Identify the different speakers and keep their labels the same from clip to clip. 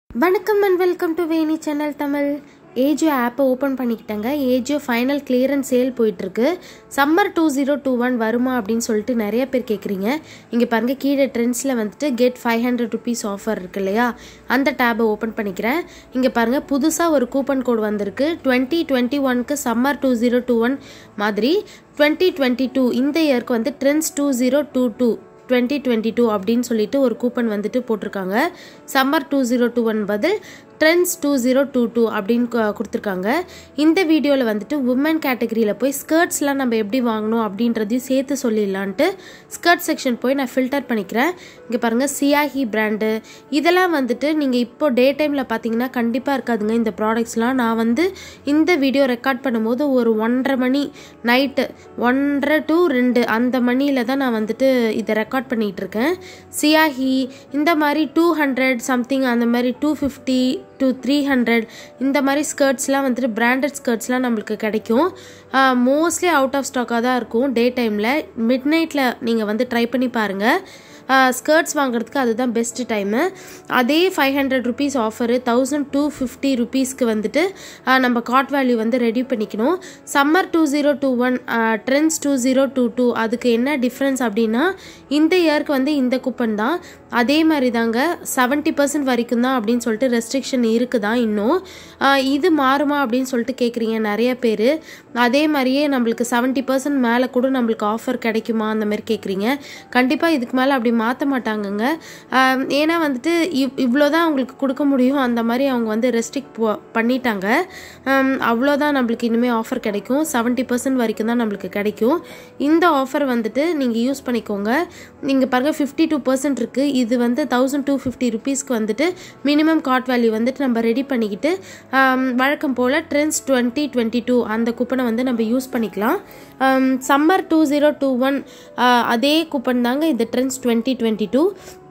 Speaker 1: வணக்கம் and welcome to Veni channel Tamil AJIO ஆப்பை open பண்ணிக்கிட்டேங்க ஏஜியோ ஃபைனல் கிளியரன்ஸ் சேல் போயிட்டுருக்கு summer two zero two one வருமா அப்படின்னு சொல்லிட்டு நிறைய பேர் கேட்குறீங்க இங்கே பாருங்கள் கீழே ட்ரெண்ட்ஸில் வந்துட்டு get five hundred rupees offer இருக்கு இல்லையா அந்த டேபை ஓப்பன் பண்ணிக்கிறேன் இங்கே பாருங்கள் புதுசாக ஒரு கூப்பன் கோட் வந்திருக்கு டுவெண்ட்டி டுவெண்ட்டி ஒன்க்கு summer two zero two one மாதிரி டுவெண்ட்டி டுவெண்ட்டி டூ இந்த இயருக்கு வந்து trends two zero two two twenty twenty two அப்படின்னு சொல்லிட்டு ஒரு கூப்பன் வந்துட்டு போட்டிருக்காங்க summer two zero two one பதில் trends two zero two two அப்படின்னு கு- கொடுத்துருக்காங்க இந்த வீடியோவில் வந்துட்டு உமன் கேட்டகரியில் போய் ஸ்கர்ட்ஸ்லாம் நம்ம எப்படி வாங்கணும் அப்படின்றதையும் சேர்த்து சொல்லிடலான்ட்டு ஸ்கர்ட் செக்ஷன் போய் நான் ஃபில்டர் பண்ணிக்கிறேன் இங்கே பாருங்கள் சியாஹி பிராண்டு இதெல்லாம் வந்துட்டு நீங்கள் இப்போ டே டைமில் பார்த்தீங்கன்னா கண்டிப்பாக இருக்காதுங்க இந்த ப்ராடக்ட்ஸ்லாம் நான் வந்து இந்த வீடியோ ரெக்கார்ட் பண்ணும்போது ஒரு ஒன்றரை மணி நைட்டு ஒன்றரை டு ரெண்டு அந்த மணியில் தான் நான் வந்துட்டு இதை ரெக்கார்ட் பண்ணிகிட்டு இருக்கேன் சியாஹி இந்த மாதிரி டூ ஹண்ட்ரட் சம்திங் அந்த மாதிரி two fifty to three hundred இந்த மாதிரி ஸ்கர்ட்ஸ்லாம் வந்துட்டு பிராண்டட் ஸ்கர்ட்ஸ்லாம் நம்மளுக்கு கிடைக்கும் மோஸ்ட்லி அவுட் ஆஃப் ஸ்டாக்காக தான் இருக்கும் டே டைமில் மிட் நைட்டில் நீங்கள் வந்து ட்ரை பண்ணி பாருங்கள் ஸ்கர்ட்ஸ் வாங்குறதுக்கு அதுதான் பெஸ்ட் டைமு அதே five hundred rupees offer thousand two fifty ருபீஸ்க்கு வந்துட்டு ஆஹ் நம்ம காட் வேல்யூ வந்து ரெடி பண்ணிக்கணும் summer two zero two one trends two zero two two அதுக்கு என்ன டிஃப்ரென்ஸ் அப்படின்னா இந்த இயருக்கு வந்து இந்த கூப்பன் தான் அதே மாதிரி தாங்க செவன்ட்டி பர்சன்ட் வரைக்கும் தான் அப்படின்னு சொல்லிட்டு ரெஸ்ட்ரிக்ஷன் இருக்குதா இன்னும் ஆஹ் இது மாறுமா அப்படின்னு சொல்லிட்டு கேட்குறீங்க நிறைய பேர் அதே மாதிரியே நம்மளுக்கு செவன்ட்டி பர்சன்ட் மேலே கூட நம்மளுக்கு ஆஃபர் கிடைக்குமா அந்த மாதிரி கேட்குறீங்க கண்டிப்பாக இதுக்கு மேலே அப்படி மாற்ற மாட்டாங்கங்க ஆம், ஏன்னா வந்துட்டு இவ் இவ்வளோ தான் அவங்களுக்கு கொடுக்க முடியும் அந்த மாதிரி அவங்க வந்து ரெஸ்ட்ரிக்ட் பண்ணிட்டாங்க ஆம், அவ்வளோதான் நம்மளுக்கு இனிமேல் ஆஃபர் கிடைக்கும் செவன்ட்டி பர்சன்ட் வரைக்கும் தான் நம்மளுக்கு கிடைக்கும் இந்த ஆஃபர் வந்துட்டு நீங்கள் யூஸ் பண்ணிக்கோங்க நீங்கள் பாருங்கள் ஃபிஃப்டி டூ பர்சன்ட் இருக்குது இது வந்து தௌசண்ட் டூ ஃபிஃப்டி ருபீஸ்க்கு வந்துட்டு மினிமம் காட் வேல்யூ வந்துட்டு நம்ம ரெடி பண்ணிக்கிட்டு ஆம், வழக்கம் போல் ட்ரெண்ட்ஸ் டுவெண்ட்டி டுவெண்ட்டி டூ அந்த கூப்பனை வந்து நம்ம யூஸ் பண்ணிக்கலாம் summer two zero two one அதே கூப்பன் தாங்க இந்த trends twenty twenty two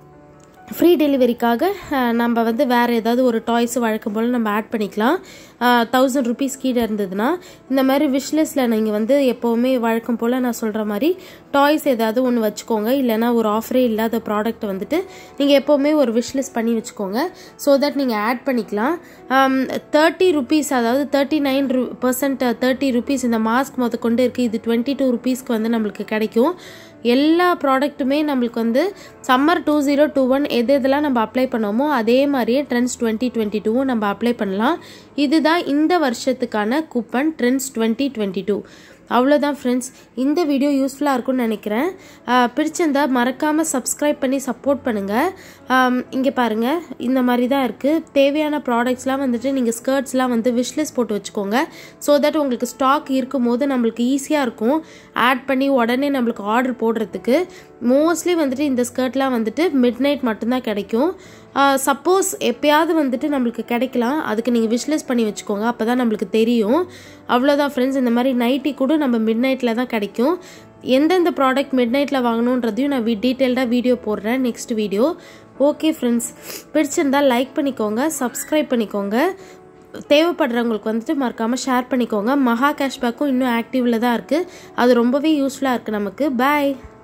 Speaker 1: free டெலிவரிக்காக அஹ், நம்ம வந்து வேறு ஏதாவது ஒரு டாய்ஸ் வழக்கம் போல் நம்ம ஆட் பண்ணிக்கலாம் தௌசண்ட் ருபீஸ் கீழே இருந்ததுன்னா இந்த மாதிரி விஷ்லிஸ்ட்டில் நீங்கள் வந்து எப்போவுமே வழக்கம் போல் நான் சொல்கிற மாதிரி டாய்ஸ் ஏதாவது ஒன்று வச்சுக்கோங்க இல்லைன்னா ஒரு ஆஃபரே இல்லாத ப்ராடக்ட் வந்துட்டு நீங்கள் எப்போவுமே ஒரு விஷ்லிஸ்ட் பண்ணி வச்சுக்கோங்க ஸோ தட் நீங்கள் ஆட் பண்ணிக்கலாம் தேர்ட்டி ருபீஸ் அதாவது தேர்ட்டி நைன் ரு பர்சன்ட் தேர்ட்டி ருபீஸ் இந்த மாஸ்க் மொத்த கொண்டு இருக்குது இது டுவெண்ட்டி டூ ருபீஸ்க்கு வந்து நம்மளுக்கு கிடைக்கும் எல்லா ப்ராடக்ட்டுமே நம்மளுக்கு வந்து summer two zero two one எது எதெல்லாம் நம்ம அப்ளை பண்ணோமோ அதே மாதிரியே ட்ரெண்ட்ஸ் டுவெண்ட்டி டுவெண்ட்டி டூவும் நம்ம அப்ளை பண்ணலாம் இதுதான் இந்த வருஷத்துக்கான coupon trends twenty twenty two அவ்வளோதான் ஃப்ரெண்ட்ஸ் இந்த வீடியோ யூஸ்ஃபுல்லாக இருக்கும்னு நினைக்கிறேன் ஆஹ் பிடிச்சிருந்தா மறக்காமல் சப்ஸ்கிரைப் பண்ணி சப்போர்ட் பண்ணுங்கள் இங்கே பாருங்கள் இந்த மாதிரி தான் இருக்குது தேவையான ப்ராடக்ட்ஸ்லாம் வந்துட்டு நீங்கள் ஸ்கர்ட்ஸ்லாம் வந்து விஷ்லிஸ்ட் போட்டு வச்சுக்கோங்க ஸோ தட் உங்களுக்கு ஸ்டாக் இருக்கும் போது நம்மளுக்கு ஈஸியாக இருக்கும் ஆட் பண்ணி உடனே நம்மளுக்கு ஆர்டர் போடுறதுக்கு மோஸ்ட்லி வந்துட்டு இந்த ஸ்கர்ட்லாம் வந்துட்டு மிட் நைட் மட்டும்தான் கிடைக்கும் சப்போஸ் எப்பயாவது வந்துட்டு நம்மளுக்கு கிடைக்கலாம் அதுக்கு நீங்கள் விஷ்லிஸ்ட் பண்ணி வச்சுக்கோங்க அப்போ தான் நம்மளுக்கு தெரியும் அவ்வளோதான் ஃப்ரெண்ட்ஸ் இந்த மாதிரி நைட்டி கூட நம்ம மிட் நைட்டில் தான் கிடைக்கும் எந்தெந்த ப்ராடக்ட் மிட் நைட்டில் வாங்கணுன்றதையும் நான் டீட்டெயில்டாக வீடியோ போடுறேன் நெக்ஸ்ட் வீடியோ ஓகே ஃப்ரெண்ட்ஸ் பிடிச்சிருந்தா லைக் பண்ணிக்கோங்க சப்ஸ்கிரைப் பண்ணிக்கோங்க தேவைப்படுறவங்களுக்கு வந்துட்டு மறக்காமல் ஷேர் பண்ணிக்கோங்க மகா கேஷ்பேக்கும் இன்னும் ஆக்டிவில் தான் இருக்குது அது ரொம்பவே யூஸ்ஃபுல்லாக இருக்குது நமக்கு பாய்